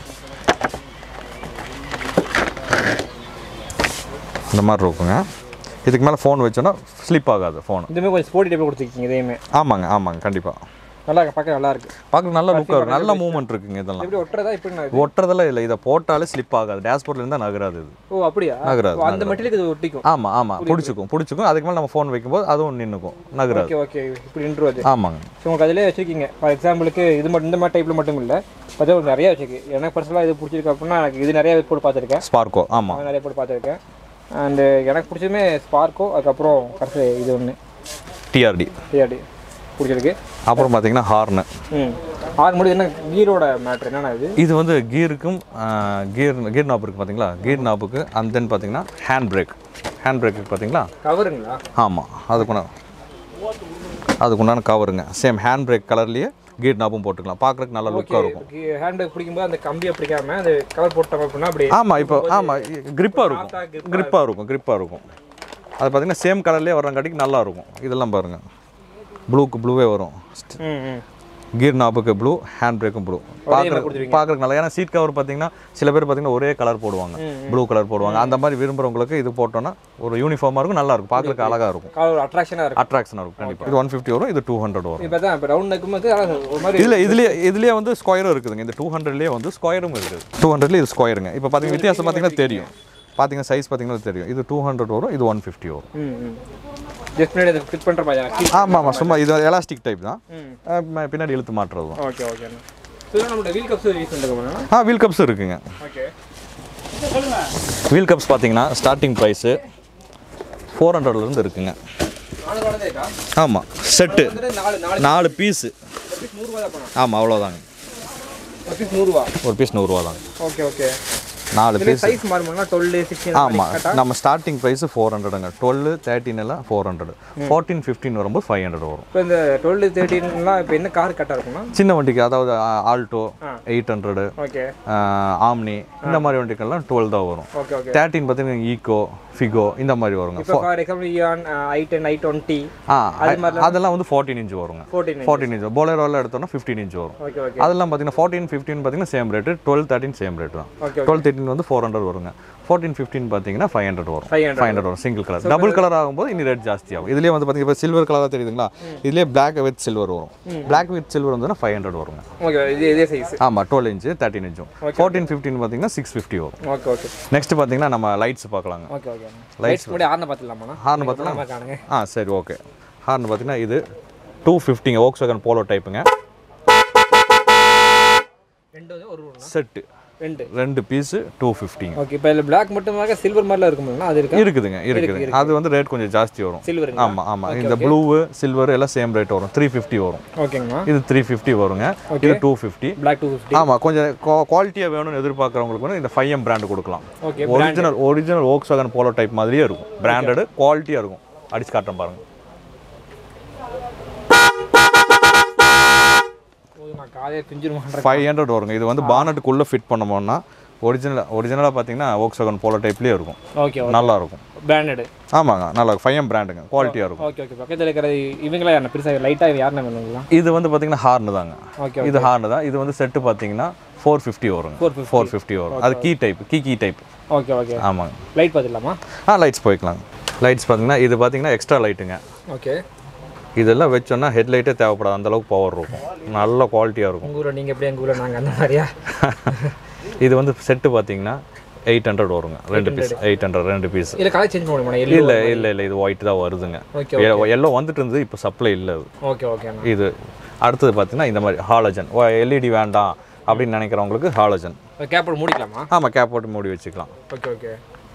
இந்த மாதிரி இருக்குங்க இதுக்கு மேலே ஃபோன் வச்சோன்னா ஸ்லிப் ஆகாது ஃபோன் இதுவுமே கொஞ்சம் ஸ்போர்ட்டி டைப்பில் கொடுத்துருக்கீங்க இதையுமே ஆமாங்க ஆமாங்க கண்டிப்பாக நல்லா இருக்கு பார்க்க நல்லா இருக்கு பார்க்க நல்ல லுக்காக இருக்கும் நல்ல மூவ்மெண்ட் இருக்குங்க இதெல்லாம் எப்படி ஒட்டுறதா இப்படி நான் ஒட்டுறதெல்லாம் இல்லை இதை போட்டாலே ஸ்லிப் ஆகாது டேஷ்போர்ட்ல இருந்தால் நகராது இது ஓ அப்படியா நகராது, ஓ, அந்த மெட்டீரியலுக்கு இது ஒட்டிக்கும் ஆமாம் ஆமாம் பிடிச்சிக்கும் பிடிச்சிக்கும் அதுக்கு மேலே நம்ம ஃபோன் வைக்கும்போது அதுவும் நின்றுக்கும் நகராது ஓகே ஓகே இப்படி நின்றுவது ஆமாங்க ஸோ உங்களுக்கு அதிலே வச்சிருக்கீங்க ஃபார் எக்ஸாம்பிளுக்கு இது மட்டும் இந்த மாதிரி டைப்பில் மட்டும் இல்லை பார்த்தா உங்களுக்கு நிறைய வச்சிருக்கு எனக்கு பர்சனலாக இது பிடிச்சிருக்கு அப்படின்னா எனக்கு இது நிறைய போட்டு பார்த்துருக்கேன் ஸ்பார்க்கோ ஆமாம் நான் நிறைய போட்டு பார்த்துருக்கேன் அண்டு எனக்கு பிடிச்சதுமே ஸ்பார்க்கோ அதுக்கப்புறம் கடைசி இது ஒன்று டிஆர்டி டிஆர்டி பிடிச்சிருக்கு அப்புறம் பார்த்தீங்கன்னா ஹார்னு ம் ஆறு முடிவு என்ன கீரோட மேட்ரு என்னென்ன இது இது வந்து கீருக்கும் கீர் கீர் நாப் இருக்குது பார்த்தீங்களா கீர் நாப்புக்கு அண்ட் தென் பார்த்தீங்கன்னா ஹேண்ட் பிரேக் ஹேண்ட் பிரேக்கு பார்த்தீங்களா கவருங்களா ஆமாம் அதுக்குண்டான அதுக்குண்டான கவருங்க சேம் ஹேண்ட் பிரேக் கலர்லேயே கீர் நாப்பும் போட்டுக்கலாம் பார்க்குறதுக்கு நல்ல லுக்காக இருக்கும் ஹேண்ட் பேக் பிடிக்கும்போது அந்த கம்பியை பிடிக்காம அந்த கவர் போட்டோம் அப்படின்னா அப்படி ஆமாம் இப்போ ஆமாம் கிரிப்பாக இருக்கும் கிரிப்பாக இருக்கும் கிரிப்பாக இருக்கும் அது பார்த்தீங்கன்னா சேம் கலர்லேயே வர்றங்காட்டிக்கு நல்லா இருக்கும் இதெல்லாம் பாருங்கள் ப்ளூக்கு ப்ளூவே வரும் ம் ம் கீர் நாப்புக்கு ப்ளூ ஹேண்ட் பிரேக்கும் ப்ளூ பார்க்குறதுக்கு கொடுத்துருவீங்க. பார்க்குறதுக்கு நல்லா ஏன்னா சீட் கவர் பார்த்தீங்கன்னா சில பேர் பார்த்தீங்கன்னா ஒரே கலர் போடுவாங்க ப்ளூ கலர் போடுவாங்க அந்த மாதிரி விரும்புறவங்களுக்கு இது போட்டோன்னா ஒரு யூனிஃபார்மாக இருக்கும் நல்லா இருக்கும் பார்க்குறதுக்கு அழகாக இருக்கும் கால் ஒரு அட்ராக்ஷனாக இருக்கும் அட்ராக்ஷனாக இருக்கும் கண்டிப்பாக இது ஒன் ஃபிஃப்டி வரும் இது டூ ஹண்ட்ரட் வரும் இப்போ தான் இப்போ ரவுண்ட் இருக்கும்போது அதான் ஒரு மாதிரி இதில் இதுலேயே இதுலேயே வந்து ஸ்கொயரும் இருக்குதுங்க இந்த டூ ஹண்ட்ரட்லேயே வந்து ஸ்கொயரும் இருக்குது டூ ஹண்ட்ரட்லேயே இது ஸ்கொயருங்க இப்போ பார்த்தீங்கன்னா வித்தியாசம் பார்த்தீங்கன்னா தெரியும் பார்த்தீங்கன்னா சைஸ் பார்த்தீங்கன்னா தெரியும் இது டூ ஹண்ட்ரட் வரும் இது ஒன் ஃபிஃப்டி வரும் ம் ம் ஜஸ்ட் பின்னாடி அதை ஃபிட் பண்ணுற மாதிரி ஆமாம் ஆமாம் சும்மா இது எலாஸ்டிக் டைப் தான் ம் அஹ் பின்னாடி இழுத்து மாட்டுறது தான் ஓகே ஓகேண்ணா ஸோ நம்மளோட வீல் கப்ஸ் யூஸ் பண்ணுறோம் ஆ வீல் கப்ஸ் இருக்குங்க ஓகே வீல் கப்ஸ் பார்த்தீங்கன்னா ஸ்டார்டிங் ப்ரைஸு ஃபோர் ஹண்ட்ரட்லேருந்து இருக்குங்க நாலு குழந்தை இருக்கா ஆமாம் செட்டு வந்துட்டு நாலு நாலு நாலு பீஸு ஒரு பீஸ் நூறுரூவா தான் பண்ணலாம் ஆமாம் அவ்வளோதாங்க ஒரு பீஸ் நூறுரூவா ஒரு பீஸ் நூறுரூவா தாங்க ஓகே ஓகே நாலு பீஸ் சைஸ் மாறுமாங்களா டுவெல் சிக்ஸ்டீன் ஆமாம் நம்ம ஸ்டார்டிங் ப்ரைஸ் ஃபோர் ஹண்ட்ரடுங்க டுவெல் தேர்ட்டின் எல்லாம் ஃபோர் ஹண்ட்ரட் ஃபோர்டீன் ஃபிஃப்டீன் வரும்போது ஃபைவ் ஹண்ட்ரட் வரும் இப்போ இந்த டுவெல் தேர்ட்டின்லாம் இப்போ என்ன கார் கரெக்டாக இருக்கும்னா சின்ன வண்டிக்கு அதாவது Alto eight hundred okay Omni இந்த மாதிரி வண்டிக்கெல்லாம் டுவெல் தான் வரும் ஓகே ஓகே தேர்ட்டின் பார்த்தீங்கன்னா ஈகோ ஃபிகோ இந்த மாதிரி வருங்க இப்போ for example Eon i ten i twenty ஆ அதெல்லாம் வந்து ஃபோர்டீன் இன்ச் வருங்க ஃபோர்டீன் ஃபோர்டீன் இன்ச் போலேரோவில் எடுத்தோம்னா ஃபிஃப்டீன் இன்ச் வரும் ஓகே ஓகே அதெல்லாம் பார்த்தீங்கன்னா ஃபோர்டீன் ஃபிஃப்டின் பார்த்தீங்கன்னா same rate twelve thirteen same rate தான் ஓகே டுவெல் தேர்ட்டின் வந்து ஃபோர் ஹண்ட்ரட் வருங்க ஃபோர்டீன் ஃபிஃப்டின் பார்த்தீங்கன்னா ஃபைவ் ஹண்ட்ரட் வரும் ஃபைவ் ஹண்ட்ரட் ஃபைவ் ஹண்ட்ரட் வரும் சிங்கிள் கலர் டபுள் கலர் ஆகும்போது இனி ரேட் ஜாஸ்தி ஆகும் இதுலேயே வந்து பார்த்தீங்கன்னா இப்போ சில்வர் கலராக தெரியுதுங்களா இதுலேயே பிளாக் வித் சில்வர் வரும் பிளாக் வித் சில்வர் வந்துன்னா ஃபைவ் ஹண்ட்ரட் வருங்க ஓகே இது இதே சைஸ் ஆமாம் டுவெல் இன்ச்சு தேர்ட்டின் இன்ச்சும் ஃபோர்டீன் ஃபிஃப்டின் பார்த்தீங்கன்னா சிக்ஸ் ஃபிஃப்டி வரும் ஓகே ஓகே நெக்ஸ்ட் பார்த்தீங்கன்னா நம்ம லைட்ஸ் பார்க்கலாங்க ஓகே ஓகே லைட்ஸ் முன்னாடி ஆர்ன பார்த்துலாமாண்ணா ஹார்ன் பார்த்தீங்கன்னா நம்ம காணுங்க ஆ சரி ஓகே ஹார்ன் பார்த்தீங்கன்னா இது டூ ஃபிஃப்டிங்க ஓக்ஸ் வேகன் போலோ டைப்புங்க ரெண்டு வந்து ஒரு ரூம்னா செட்டு ரெண்டு ரெண்டு பீஸு டூ ஃபிஃப்டிங்க ஓகே இப்போ இதில் பிளாக் மட்டுமாக சில்வர் மாதிரிலாம் இருக்குங்களா அது இருக்கா இருக்குதுங்க இருக்குதுங்க அது வந்து ரேட் கொஞ்சம் ஜாஸ்தி வரும் சில்வர் ஆமாம் ஆமாம் இந்த ப்ளூவு சில்வர் எல்லாம் சேம் ரேட் வரும் த்ரீ ஃபிஃப்டி வரும் ஓகேங்கண்ணா இது த்ரீ ஃபிஃப்டி வருங்க இது two fifty black two fifty ஆமாம் கொஞ்சம் குவாலிட்டியாக வேணும்னு எதிர்பார்க்குறவங்களுக்கு வந்து இந்த ஃபைவ் எம் பிராண்டு கொடுக்கலாம் okay original original Volkswagen Polo type மாதிரியே இருக்கும் பிராண்டடு குவாலிட்டியாக இருக்கும் அடிச்சு காட்டுறேன் பாருங்க போதும் நான் காலையே பிஞ்சிருமான்றேன் ஃபைவ் ஹண்ட்ரட் வருங்க இது வந்து பானட்டுக்குள்ளே ஃபிட் பண்ணோம்னா ஒரிஜினல் ஒரிஜினலாக பார்த்தீங்கன்னா ஓக்ஸ் வேகன் போலோ டைப்லேயே இருக்கும் ஓகே ஓகே நல்லா இருக்கும் பிராண்டடு ஆமாங்க நல்லா இருக்கும் ஃபைவ் எம் பிராண்டுங்க குவாலிட்டியாக இருக்கும் ஓகே ஓகே பக்கத்தில் இருக்கிற இவங்களா யாருண்ணா பெருசாக லைட்டாக யாருண்ணா வேணுங்களா இது வந்து பார்த்தீங்கன்னா ஹார்னு தாங்க ஓகே இது ஹார்னு தான் இது வந்து செட்டு பார்த்தீங்கன்னா ஃபோர் ஃபிஃப்டி வருங்க 450. ஃபோர் ஃபிஃப்டி வரும் அது key type key key type okay okay ஆமாங்க லைட் பார்த்துடலாமா ஆ லைட்ஸ் போய்க்கலாங்க லைட்ஸ் பார்த்தீங்கன்னா இது பார்த்தீங்கன்னா எக்ஸ்ட்ரா லைட்டுங்க ஓகே இதெல்லாம் வச்சோன்னா ஹெட்லைட்டே தேவைப்படாது அந்த அளவுக்கு பவர் இருக்கும் நல்ல குவாலிட்டியாக இருக்கும் உங்கள் ஊரில் நீங்கள் எப்படி எங்கள் ஊரில் நாங்கள் அந்த மாதிரியா இது வந்து செட்டு பார்த்தீங்கன்னா எயிட் ஹண்ட்ரட் வருங்க ரெண்டு பீஸ் எயிட் ஹண்ட்ரட் ரெண்டு பீஸ் இல்லை கலர் சேஞ்ச் பண்ண முடியுமா எல்லோ இல்லை இல்லை இல்லை இது ஒயிட் தான் வருதுங்க ஓகே எல்லோ வந்துட்டு இருந்தது இப்போ சப்ளை இல்லை அது ஓகே ஓகேண்ணா இது அடுத்தது பார்த்தீங்கன்னா இந்த மாதிரி ஹாலஜன் எல்இடி வேண்டாம் அப்படின்னு நினைக்கிறவங்களுக்கு ஹாலஜன் கேப்போட மூடிக்கலாமா ஆமாம் கேப் போட்டு மூடி வச்சுக்கலாம் ஓகே ஓகே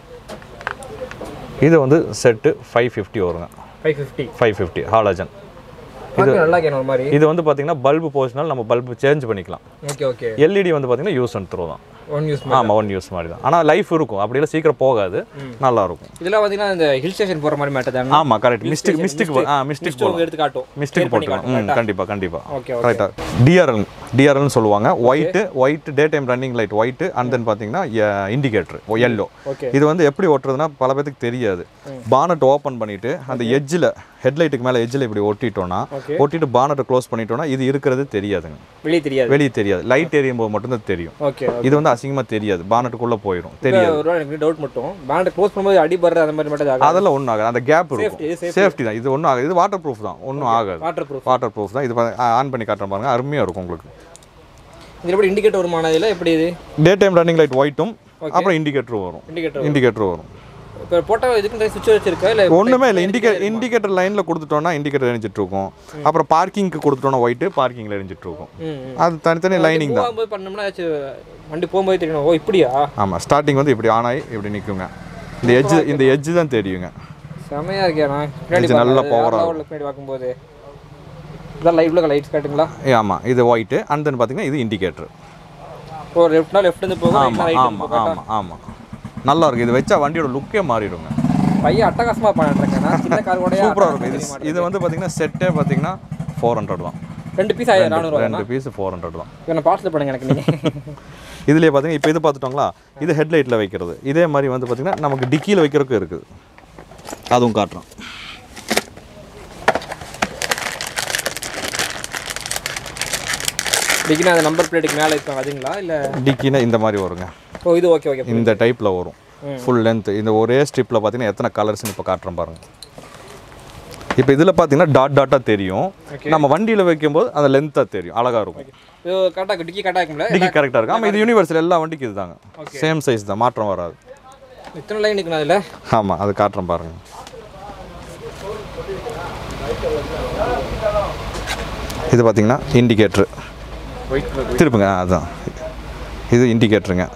இது வந்து செட்டு ஃபைவ் ஃபிஃப்டி வருங்க five fifty five fifty halogen பார்க்க நல்லா இருக்கேன் ஒரு மாதிரி இது வந்து பார்த்தீங்கன்னா பல்பு போச்சுனால நம்ம பல்பு சேஞ்ச் பண்ணிக்கலாம் ஓகே ஓகே எல்இடி வந்து பார்த்தீங்கன்னா யூஸ் அண்ட் த்ரோ தான் ஒன் யூஸ் ஆமாம் ஒன் யூஸ் மாதிரி தான் ஆனால் லைஃப் இருக்கும் அப்படியெல்லாம் சீக்கிரம் போகாது நல்லா இருக்கும் இதெல்லாம் பார்த்தீங்கன்னா இந்த ஹில் ஸ்டேஷன் போகிற மாதிரி மேட்டர் தாங்க ஆமாம் கரெக்ட் மிஸ்டேக் மிஸ்டேக் ஆ மிஸ்டேக் உங்க எடுத்து காட்டும் மிஸ்டேக் போட்டுக்கலாம் ம் கண்டிப்பாக கண்டிப்பாக ஓகே கரெக்டாக டிஆர்எல் டிஆர்எல்னு சொல்லுவாங்க white white day time running light white and then பார்த்தீங்கன்னா இண்டிகேட்டர் எல்லோ ஓகே இது வந்து எப்படி ஓட்டுறதுன்னா பல பேத்துக்கு தெரியாது பானட் ஓப்பன் பண்ணிட்டு அந்த எட்ஜில் ஹெட்லைட்டுக்கு மேலே எட்ஜில் இப்படி ஒட்டிட்டோம்னா Okay. ஒட்டிட்டு பானட்டை க்ளோஸ் பண்ணிட்டோம்னா இது இருக்கிறது தெரியாதுங்க வெளியே தெரியாது வெளியே தெரியாது லைட் எரியும் போது மட்டும்தான் தெரியும் ஓகே இது வந்து அசிங்கமாக தெரியாது பானட்டுக்குள்ளே போயிடும் தெரியாது ஒரு வேளை எனக்கு டவுட் மட்டும் பேண்ட் க்ளோஸ் பண்ணும்போது அடி படுற அந்த மாதிரி மட்டும் ஆகாது அதெல்லாம் ஒன்றும் ஆகாது அந்த கேப் Safety, இருக்கும் இது safety. சேஃப்டி தான் இது ஒன்றும் ஆகாது இது வாட்டர் ப்ரூஃப் தான் ஒன்றும் ஆகாது வாட்டர் ப்ரூஃப் வாட்டர் ப்ரூஃப் தான் இது ஆன் பண்ணி காட்டுறேன் பாருங்க அருமையாக இருக்கும் உங்களுக்கு இதில் எப்படி இண்டிகேட்டர் வருமான இதில் எப்படி இது டே டைம் ரன்னிங் லைட் ஒயிட்டும் அப்புறம் இண்டிகேட்டரும் வரும் இண்டிகேட்டர் இண்டிகேட்டர் வரும் இப்போ போட்டால் இதுக்கு சுவிட்ச் வச்சிருக்கா இல்லை ஒன்றுமே இல்லை இண்டிகே இண்டிகேட்டர் லைனில் கொடுத்துட்டோம்னா இண்டிகேட்டர் எரிஞ்சிட்டு இருக்கும் அப்புறம் பார்க்கிங்க்கு கொடுத்துட்டோம்னா ஒயிட்டு பார்க்கிங்கில் எரிஞ்சிட்டு இருக்கும் ம் ம். அது தனித்தனி லைனிங் தான் போகும்போது பண்ணோம்னா ஏதாச்சும் வண்டி போகும்போது தெரியணும் ஓ இப்படியா ஆமாம் ஸ்டார்டிங் வந்து இப்படி ஆன் ஆகி இப்படி நிற்குங்க இந்த எட்ஜ் இந்த எட்ஜ் தான் தெரியுங்க செமையா இருக்கேண்ணா பின்னாடி இது நல்லா பாருங்க, power ஆ வேற level ல பின்னாடி பார்க்கும்போது இதான் லைவ்ல லைட்ஸ் காட்டுங்களா ஆமாம் இது ஒயிட்டு அண்ட் தென் பார்த்தீங்கன்னா இது இண்டிகேட்டர் ஓ லெஃப்ட்னா லெஃப்ட் இருந்து போகும் ஆமாம் ரைட் ஆமாம் ஆமாம் ஆமாம் நல்லா இருக்கும் இது வச்சா வண்டியோட லுக்கே மாறிடுங்க பையன் அட்டகாசமா பண்ணிருக்கேன் சின்ன கார் கூட சூப்பராக இருக்கும் இது இது வந்து பார்த்தீங்கன்னா செட்டே பார்த்தீங்கன்னா ஃபோர் ஹண்ட்ரட் தான் ரெண்டு பீஸ் ஆயிரம் நானூறு ரெண்டு பீஸ் ஃபோர் ஹண்ட்ரட் தான் இவனை பார்சல் பண்ணுங்க எனக்கு நீங்க இதுலேயே பார்த்தீங்கன்னா இப்போ இது பார்த்துட்டோங்களா இது ஹெட்லைட்டில் வைக்கிறது இதே மாதிரி வந்து பார்த்தீங்கன்னா நமக்கு டிக்கியில் வைக்கிறதுக்கும் இருக்குது அதுவும் காட்டுறோம் டிகினா அந்த நம்பர் பிளேட்டுக்கு மேலே இருக்காங்க அதுங்களா இல்லை டிக்கினா இந்த மாதிரி வருங்க ஓ இது ஓகே ஓகே இந்த டைப்பில் வரும் ஃபுல் லென்த் இந்த ஒரே ஸ்ட்ரிப்பில் பார்த்தீங்கன்னா எத்தனை கலர்ஸ்னு இப்போ காட்டுறேன் பாருங்க இப்போ இதில் பார்த்தீங்கன்னா டாட் டாட்டாக தெரியும் நம்ம வண்டியில் வைக்கும்போது அந்த லென்த்தாக தெரியும் அழகாக இருக்கும் இது கரெக்டாக டிக்கி கரெக்டாக இருக்கும்ல டிக்கி கரெக்டாக இருக்கும் ஆமாம் இது யூனிவர்சல் எல்லா வண்டிக்கும் இதுதாங்க சேம் சைஸ் தான் மாற்றம் வராது இத்தனை லைன் இருக்குண்ணா அதில் ஆமாம் அது காட்டுறேன் பாருங்க இது பார்த்தீங்கன்னா இண்டிகேட்ரு ஒயிட் கலர் திருப்புங்க ஆ, அதான் இது இண்டிகேட்டருங்க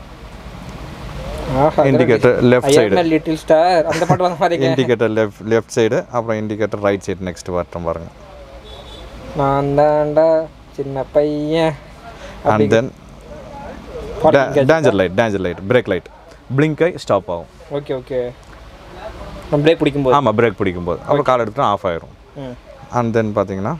indicator left side little star அந்த பாட்டு வந்த மாதிரி இண்டிகேட்டர் லெஃப்ட் லெஃப்ட் சைடு அப்புறம் இண்டிகேட்டர் ரைட் சைடு நெக்ஸ்ட் வரட்டும் பாருங்க நான் தாண்டா சின்ன பையன் and then danger light danger light brake light blink ஆகி ஸ்டாப் ஆகும் ஓகே ஓகே நம்ம பிரேக் பிடிக்கும்போது ஆமாம் பிரேக் பிடிக்கும்போது அப்புறம் கால் எடுத்துட்டு ஆஃப் ஆயிரும் ம் அண்ட் தென் பார்த்தீங்கன்னா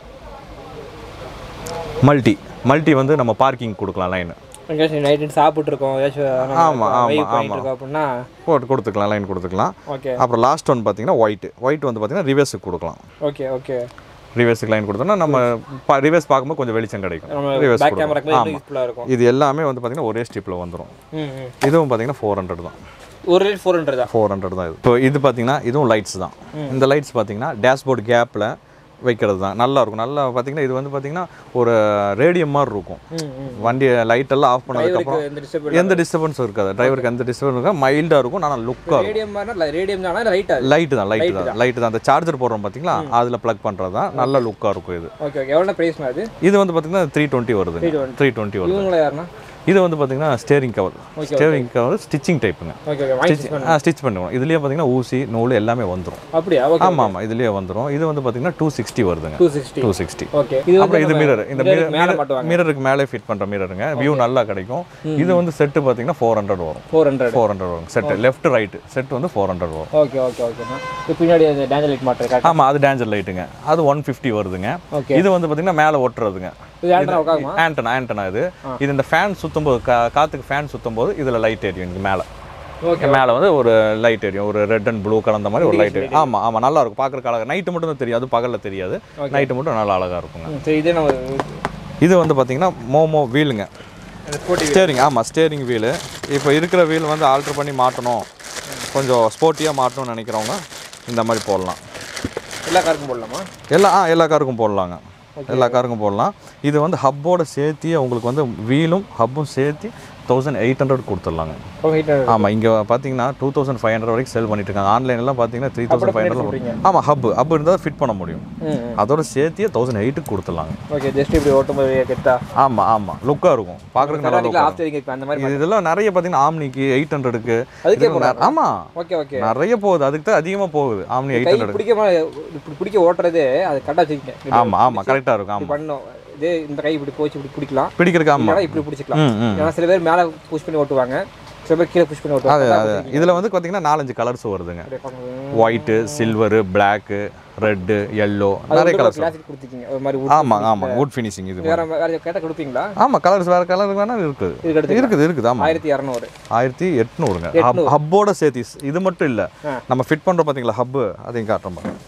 மல்டி மல்டி வந்து நம்ம பார்க்கிங் கொடுக்கலாம் லைன் எங்கேயாச்சும் நைட்டு சாப்பிட்ருக்கோம் ஏதாச்சும் ஆமா, ஆமா, வெயிட் பண்ணிட்டு ஆமா. இருக்கோம் அப்படின்னா போட்டு கொடுத்துக்கலாம் லைன் கொடுத்துக்கலாம் ஓகே அப்புறம் லாஸ்ட் ஒன் பார்த்தீங்கன்னா ஒயிட் ஒயிட் வந்து பார்த்தீங்கன்னா ரிவர்ஸுக்கு கொடுக்கலாம் ஓகே ஓகே ரிவர்ஸுக்கு லைன் கொடுத்தோம்னா நம்ம ரிவர்ஸ் பார்க்கும்போது கொஞ்சம் வெளிச்சம் கிடைக்கும் நம்ம ரிவர்ஸ் பேக் கேமராக்கு ஆமாம் யூஸ்ஃபுல்லாக இருக்கும் இது எல்லாமே வந்து பார்த்தீங்கன்னா ஒரே ஸ்டிப்பில் வந்துடும் ம் ம் இதுவும் பார்த்தீங்கன்னா ஃபோர் ஹண்ட்ரட் தான் ஒரு ரேட் ஃபோர் ஹண்ட்ரட் தான் ஃபோர் ஹண்ட்ரட் தான் இது இப்போ இது பார்த்தீங்கன்னா இதுவும் லைட்ஸ் தான் இந்த லைட்ஸ் பார்த்தீங்கன்னா டேஷ்போர்ட் கேப்பில் வைக்கிறது தான் நல்லா இருக்கும் நல்லா பார்த்தீங்கன்னா இது வந்து பார்த்தீங்கன்னா ஒரு ரேடியம் மாதிரி இருக்கும் ம் ம் வண்டி லைட் எல்லாம் ஆஃப் பண்ணதுக்கப்புறம் எந்த டிஸ்டர்ப் எந்த டிஸ்டர்பன்ஸும் இருக்காது டிரைவருக்கு எந்த டிஸ்டர்பன்ஸ் இருக்காது மைல்டாக இருக்கும் ஆனால் லுக்காக இருக்கும் ரேடியம் மாதிரி ரேடியம் தானா லைட் அது லைட்டு தான் லைட்டு தான் லைட்டு தான் அந்த சார்ஜர் போடுறோம் பார்த்தீங்களா அதில் ப்ளக் பண்ணுறது தான் நல்ல லுக்காக இருக்கும் இது ஓகே ஓகே எவ்வளோ ப்ரைஸ்னா அது இது வந்து பார்த்தீங்கன்னா த்ரீ டுவெண்ட்டி வருது 320. த்ரீ டுவெண்ட்டி வருது இவங்கள யாருன்னா இது வந்து பார்த்தீங்கன்னா steering cover steering cover stitching டைப்புங்க ஓகே ஓகே வாங்கி ஸ்டிச் பண்ணுவோம் இதுலேயே பார்த்தீங்கன்னா ஊசி நூல் எல்லாமே வந்துடும் அப்படியா ஓகே ஆமாம் ஆமாம் இதுலேயே வந்துடும் இது வந்து பார்த்தீங்கன்னா டூ சிக்ஸ்டி வருதுங்க two sixty two sixty okay இது அப்புறம் இது மிரர் இந்த mirror மேல மிரர் மாட்டுவாங்க. மிரருக்கு மேலே ஃபிட் பண்ணுற மிரருங்க வியூ நல்லா கிடைக்கும் இது வந்து செட்டு பார்த்தீங்கன்னா ஃபோர் ஹண்ட்ரட் வரும் ஃபோர் ஹண்ட்ரட் ஃபோர் ஹண்ட்ரட் வரும் செட்டு லெஃப்ட் ரைட்டு செட் வந்து ஃபோர் ஹண்ட்ரட் வரும் ஓகே ஓகே ஓகேண்ணா இப்போ பின்னாடி அந்த டேஞ்சர் லைட் மாட்டுறது கரெக்ட் ஆமாம் அது டேஞ்சர் லைட்டுங்க அது ஒன் ஃபிஃப்டி வருதுங்க ஓகே இது வந்து பார்த்தீங்கன்னா மேலே ஒட்டுறதுங்க இது ஆண்ட்ரா உட்காருமா ஆண்டனா ஆண்டனா இது இது இந்த ஃபேன் சுத்தும் போது கா காற்றுக்கு ஃபேன் சுத்தும் போது இதில் லைட் எரியும் இங்கே மேலே ஓகே மேலே வந்து ஒரு லைட் எரியும் ஒரு ரெட் அண்ட் ப்ளூ கலந்த மாதிரி ஒரு லைட் ஆமாம் ஆமாம் நல்லா இருக்கும் பார்க்குறக்கு அழகாக நைட்டு மட்டும் தான் தெரியும் அது பகலில் தெரியாது நைட்டு மட்டும் நல்லா அழகாக இருக்குங்க ம், சரி இதே நம்ம இது வந்து பார்த்தீங்கன்னா மோமோ வீலுங்க அந்த ஸ்போர்ட்டி ஸ்டேரிங் ஆமாம் ஸ்டேரிங் வீலு இப்போ இருக்கிற வீல் வந்து ஆல்ட்ரு பண்ணி மாட்டணும் கொஞ்சம் ஸ்போர்ட்டியாக மாட்டணும்னு நினைக்கிறவங்க இந்த மாதிரி போடலாம் எல்லா காருக்கும் போடலாமா எல்லா ஆ எல்லா காருக்கும் போடலாங்க எல்லா காருக்கும் போடலாம் இது வந்து ஹப்போட சேர்த்தியே உங்களுக்கு வந்து வீலும் ஹப்பும் சேர்த்து தௌசண்ட் எயிட் ஹண்ட்ரட் கொடுத்துடலாங்க ஓ ஹீட் ஆமாம் இங்கே பார்த்தீங்கன்னா டூ தௌசண்ட் ஃபைவ் ஹண்ட்ரட் வரைக்கும் செல் பண்ணிட்டு இருக்காங்க ஆன்லைன்லாம் பார்த்தீங்கன்னா த்ரீ தௌசண்ட் ஃபைவ் சொல்றீங்க. ஹண்ட்ரட் ஆமாம் ஹப் ஹப் இருந்தால் ஃபிட் பண்ண முடியும் ம் அதோட சேர்த்தியே தௌசண்ட் எயிட்டுக்கு கொடுத்துடலாங்க ஓகே ஜஸ்ட் இப்படி ஓட்டும்போது கெட்டா ஆமாம் ஆமாம் லுக்காக இருக்கும் பார்க்குறதுக்கு நல்லா கர்நாடிக்கில் லுக்காக ஆஃப் தெரியுங்க அந்த மாதிரி இது இதெல்லாம் நிறைய பார்த்தீங்கன்னா ஆம்னிக்கு எயிட் ஹண்ட்ரடுக்கு அதுக்கே ஆமாம் ஓகே ஓகே நிறைய போகுது அதுக்கு தான் அதிகமாக போகுது ஆம்னி எயிட் கை ஹண்ட்ரட் பிடிக்க இப்படி பிடிக்க ஓட்டுறதே அது கரெக்டாக வச்சுக்கங்க ஆமாம் ஆமாம் கரெக்டாக இருக்கும் இப்படி ஆமாம் பண்ணணும் இதே இந்த கை இப்படி போச்சு இப்படி பிடிக்கலாம் பிடிக்கிறதுக்கு ஆமாம் இல்லைனா இப்படி பிடிச்சிக்கலாம் ம் ம் ஏன்னா சில பேர் மேலே புஷ் பண்ணி ஓட்டுவாங்க சில பேர் கீழே புஷ் பண்ணி ஓட்டுவாங்க அது இதில் வந்து பார்த்தீங்கன்னா நாலஞ்சு கலர்ஸ் வருதுங்க அப்படியே பார்க்கணும். White silver black red yellow நிறைய கலர்ஸ் கிளாசிக் கொடுத்துருக்கீங்க ஒரு மாதிரி wood ஆமாம் ஆமாம் வுட் ஃபினிஷிங் இது வேற வேற கேட்டால் கொடுப்பீங்களா ஆமாம் கலர்ஸ் வேறு கலர் வேணாலும் இருக்குது இதுக்கு அடுத்து இருக்குது இருக்குது ஆமாம் ஆயிரத்தி இரநூறு ஆயிரத்தி எட்நூறுங்க ஹப் ஹப்போட சேர்த்தி இது மட்டும் இல்லை ஆ. நம்ம ஃபிட் பண்ணுறோம் பார்த்தீங்களா ஹப்பு அதையும் காட்டுறோம் பாருங்க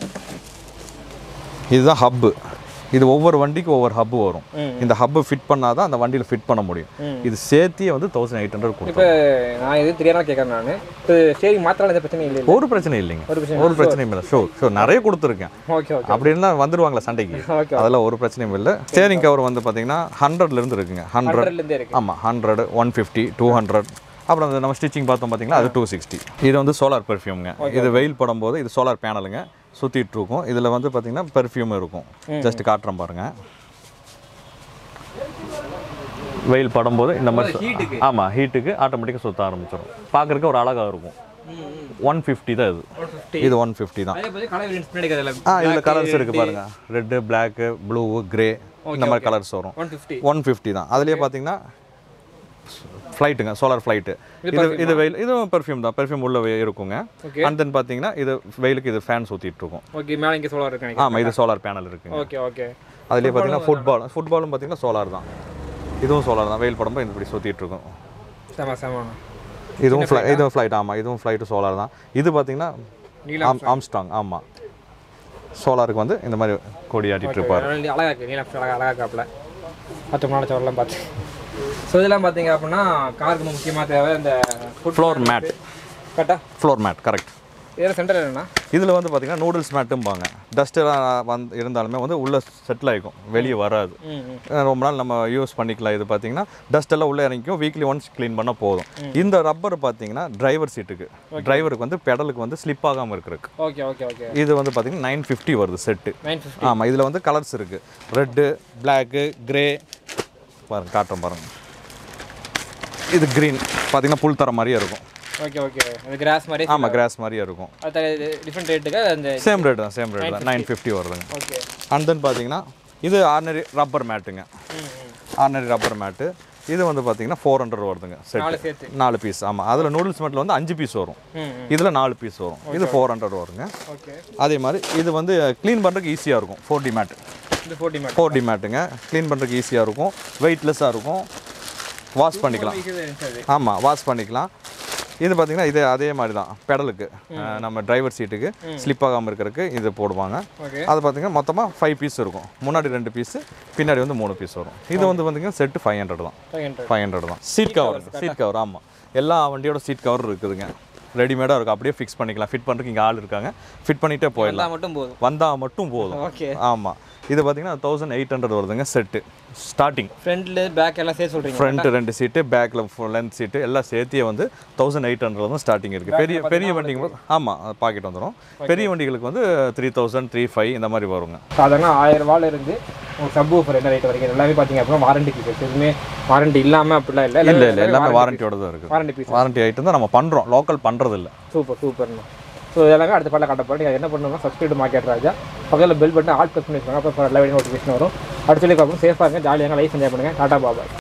இதுதான் ஹப்பு இது ஒவ்வொரு வண்டிக்கும் ஒவ்வொரு ஹப்பு வரும் ம். இந்த ஹப்பு ஃபிட் பண்ணாதான் அந்த வண்டியில் ஃபிட் பண்ண முடியும் ம். இது சேர்த்தியே வந்து தௌசண்ட் எயிட் ஹண்ட்ரட் கொடுக்கும் இப்போ நான் எதுவும் தெரியாமல் கேட்குறேன் நான் இப்போ சரி மாத்திரம் எந்த பிரச்சனையும் இல்லை ஒரு பிரச்சனை இல்லைங்க ஒரு பிரச்சனை ஒரு பிரச்சனையும் இல்லை ஷோ ஷோ நிறைய கொடுத்துருக்கேன் ஓகே ஓகே அப்படி இருந்தால் வந்துருவாங்களா சண்டைக்கு ஓகே அதெல்லாம் ஒரு பிரச்சனையும் இல்லை ஸ்டேரிங் கவர் வந்து பார்த்தீங்கன்னா ஹண்ட்ரட்லேருந்து இருக்குங்க ஹண்ட்ரட் ஹண்ட்ரட்லேருந்தே இருக்கு ஆமாம் hundred one fifty two hundred அப்புறம் அந்த நம்ம ஸ்டிச்சிங் பார்த்தோம் பார்த்தீங்களா அது டூ சிக்ஸ்டி இது வந்து சோலார் பெர்ஃப்யூம்ங்க இது வெயில் படும்போது இது சோலார் பேனலுங்க சுற்றிட்டு இருக்கும் இதில் வந்து பார்த்தீங்கன்னா பெர்ஃப்யூம் இருக்கும் ஜஸ்ட் காட்டுறேன் பாருங்க வெயில் படும்போது இந்த மாதிரி ஹீட்டுக்கு ஆமாம் ஹீட்டுக்கு ஆட்டோமேட்டிக்காக சுற்ற ஆரம்பிச்சிடும் பார்க்குறதுக்கு ஒரு அழகாக இருக்கும் ஒன் ஃபிஃப்டி தான் இது இது ஒன் ஃபிஃப்டி தான் அதே போது கலர் வேரியன்ஸ் பின்னாடி அதில் ஆ இதில் கலர்ஸ் இருக்குது பாருங்க ரெட்டு பிளாக்கு ப்ளூ கிரே இந்த மாதிரி கலர்ஸ் வரும் ஒன் ஃபிஃப்டி ஒன் ஃபிஃப்டி தான் அதுலேயே பார்த்தீங்கன்னா ஃப்ளைட்டுங்க சோலார் ஃப்ளைட்டு இது இது வெயில் இதுவும் பெர்ஃப்யூம் தான் பெர்ஃப்யூம் உள்ள வே- இருக்குங்க Okay. அண்ட் தென் பார்த்தீங்கன்னா இது வெயிலுக்கு இது ஃபேன் சுற்றிட்டு இருக்கும் ஓகே மேலே இங்கே சோலார் இருக்கு நினைக்கிறேன் ஆமாம் இது சோலார் பேனல் இருக்குங்க ஓகே ஓகே அதுலேயே பார்த்தீங்கன்னா ஃபுட்பால் ஃபுட்பாலும் பார்த்தீங்கன்னா சோலார் தான் இதுவும் சோலார் தான் வெயில் படும்போது இந்த இப்படி சுற்றிட்டு இருக்கும் செம செம இதுவும் ஃப்ளை இதுவும் ஃப்ளைட் ஆமாம் இதுவும் ஃப்ளைட்டு சோலார் தான் இது பார்த்தீங்கன்னா நீலம் ஆம் ஆம்ஸ்டாங் ஆமாம் சோலாருக்கு வந்து இந்த மாதிரி கொடி ஆட்டிட்டு இருப்பார் அழகா இருக்கு நீலம் அழகா அழகா காப்பில் மற்ற நாள் சோரெல்லாம் பார்த்து ஸோ இதெல்லாம் பார்த்தீங்க அப்படின்னா காருக்கு முக்கியமாக தேவை இந்த foot floor mat correct floor mat correct இதில் சென்டர் என்னன்னா இதில் வந்து பார்த்தீங்கன்னா நூடுல்ஸ் மேட்டும்பாங்க டஸ்ட்டெல்லாம் வந்து இருந்தாலுமே வந்து உள்ளே செட்டில் ஆகிக்கும் வெளியே வராது ம் ம் அஹ் ரொம்ப நாள் நம்ம யூஸ் பண்ணிக்கலாம் இது பார்த்தீங்கன்னா டஸ்ட் எல்லாம் உள்ளே இறங்கிக்கும் வீக்லி ஒன்ஸ் க்ளீன் பண்ணால் போதும் இந்த ரப்பர் பார்த்தீங்கன்னா டிரைவர் சீட்டுக்கு டிரைவருக்கு வந்து பெடலுக்கு வந்து ஸ்லிப் ஆகாமல் இருக்கிறதுக்கு ஓகே ஓகே ஓகே இது வந்து பார்த்தீங்கன்னா நைன் ஃபிஃப்டி வருது செட்டு நைன் ஃபிஃப்டி ஆமாம் இதில் வந்து கலர்ஸ் இருக்குது ரெட்டு பிளாக்கு கிரே பாருங்க காட்டுறோம் பாருங்க இது க்ரீன் பார்த்தீங்கன்னா புல் தர மாதிரியே இருக்கும் ஓகே ஓகே அந்த கிராஸ் மாதிரி ஆமாம் கிராஸ் மாதிரியே இருக்கும் அது டிஃப்ரெண்ட் ரேட்டுக்கு அந்த சேம் ரேட் தான் சேம் ரேட் தான் நைன் ஃபிஃப்டி வருதுங்க ஓகே அண்ட் தென் பார்த்தீங்கன்னா இது ஆர்டினரி ரப்பர் மேட்டுங்க ம் ம் ஆர்டினரி ரப்பர் மேட்டு இது வந்து பார்த்தீங்கன்னா ஃபோர் ஹண்ட்ரட் வருதுங்க நாலு செட் சேர்த்து நாலு பீஸ் ஆமாம் அதில் நூடுல்ஸ் மட்டும் வந்து அஞ்சு பீஸ் வரும் ம் இதில் நாலு பீஸ் வரும் இது ஃபோர் ஹண்ட்ரட் வருங்க ஓகே அதே மாதிரி இது வந்து க்ளீன் பண்ணுறதுக்கு ஈஸியாக இருக்கும் ஃபோர் டி மேட் இது ஃபோர்ட்டி மேட் ஃபோர் டி மேட்டுங்க க்ளீன் பண்ணுறதுக்கு ஈஸியாக இருக்கும் வெயிட்லெஸ்ஸாக இருக்கும் வாஷ் பண்ணிக்கலாம் அது ஆமாம் வாஷ் பண்ணிக்கலாம் இது பார்த்தீங்கன்னா இது அதே மாதிரி தான் பெடலுக்கு அஹ், நம்ம டிரைவர் சீட்டுக்கு ஸ்லிப் ஆகாமல் இருக்கிறதுக்கு இது போடுவாங்க ஓகே அது பார்த்தீங்கன்னா மொத்தமாக ஃபைவ் பீஸ் இருக்கும் முன்னாடி ரெண்டு பீஸு பின்னாடி வந்து மூணு பீஸ் வரும் இது வந்து பார்த்தீங்கன்னா செட்டு ஃபைவ் ஹண்ட்ரட் தான் ஃபைவ் ஹண்ட்ரட் ஃபைவ் ஹண்ட்ரட் தான் சீட் கவர் சீட் கவர் ஆமாம் எல்லா வண்டியோட சீட் கவர் இருக்குதுங்க ரெடிமேடாக இருக்கும் அப்படியே ஃபிக்ஸ் பண்ணிக்கலாம் ஃபிட் பண்ணுறதுக்கு இங்கே ஆள் இருக்காங்க ஃபிட் பண்ணிகிட்டே போயிடலாம் மட்டும் போதும் வந்தால் மட்டும் போதும் ஓகே ஆமாம் இது பார்த்தீங்கன்னா தௌசண்ட் எயிட் ஹண்ட்ரட் வருதுங்க செட்டு ஸ்டார்டிங் ஃப்ரண்ட்ல பேக் எல்லாம் சேர்த்து சொல்றீங்க ஃப்ரண்ட் ரெண்டு சீட்டு பேக்கில் லென்த் சீட்டு எல்லாம் சேர்த்தியே வந்து தௌசண்ட் எயிட் ஹண்ட்ரட் தான் ஸ்டார்டிங் இருக்குது பெரிய பெரிய வண்டிங்க ஆமாம் பாக்கெட் வந்துடும் பெரிய வண்டிகளுக்கு வந்து த்ரீ தௌசண்ட் த்ரீ ஃபைவ் இந்த மாதிரி வருங்க சாதாரண ஆயிரம் ரூபாயில இருந்து உங்கள் சப் ஊஃபர் என்ன ரேட் வரைக்கும் எல்லாமே பார்த்தீங்க அப்படின்னா வாரண்டி பீசஸ் எதுவுமே வாரண்டி இல்லாமல் அப்படிலாம் இல்லை இல்லை இல்லை எல்லாமே வாரண்டியோட தான் இருக்குது வாரண்டி பீஸ் வாரண்டி ஐட்டம் தான் நம்ம பண்ணுறோம் லோக்கல் பண்ணுறது இல்லை சூப்பர் சூப்பர்ண்ணா ஸோ இதெல்லாமே அடுத்த பாட்டில் காட்ட போகிறோம் நீங்கள் என்ன பண்ணணும்னா சப்ஸ்கிரைப் மார்க்கெட் ராஜா பக்கத்தில் பெல் பட்டன் ஆல் ப்ரெஸ் பண்ணி வச்சுக்கோங்க அப்போ எல்லா வீடியோ நோட்டிஃபிகேஷன் வரும் அடுத்த சொல்லி பார்ப்போம் சேஃபாக இருங்க ஜாலியாக லைஃப் என்ஜாய் பண்ணுங்கள் டாடா பாபாய்